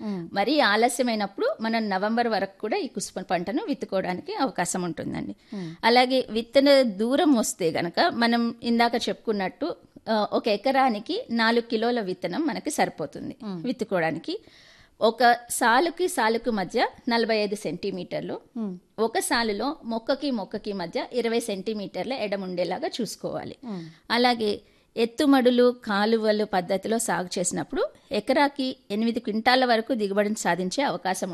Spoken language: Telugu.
మరీ ఆలస్యమైనప్పుడు మనం నవంబర్ వరకు కూడా ఈ కుసుమ పంటను విత్తుకోవడానికి అవకాశం ఉంటుందండి అలాగే విత్తన దూరం వస్తే గనక మనం ఇందాక చెప్పుకున్నట్టు ఆ, ఒక ఎకరానికి నాలుగు కిలోల విత్తనం మనకి సరిపోతుంది విత్తుకోవడానికి ఒక సాలుకి సాలుకు మధ్య నలభై ఐదు సెంటీమీటర్లు ఒక సాలులో మొక్కకి మొక్కకి మధ్య ఇరవై సెంటీమీటర్ల ఎడం ఉండేలాగా చూసుకోవాలి అలాగే ఎత్తుమడులు కాలువలు పద్ధతిలో సాగు చేసినప్పుడు ఎకరాకి ఎనిమిది క్వింటాల వరకు దిగుబడిని సాధించే అవకాశం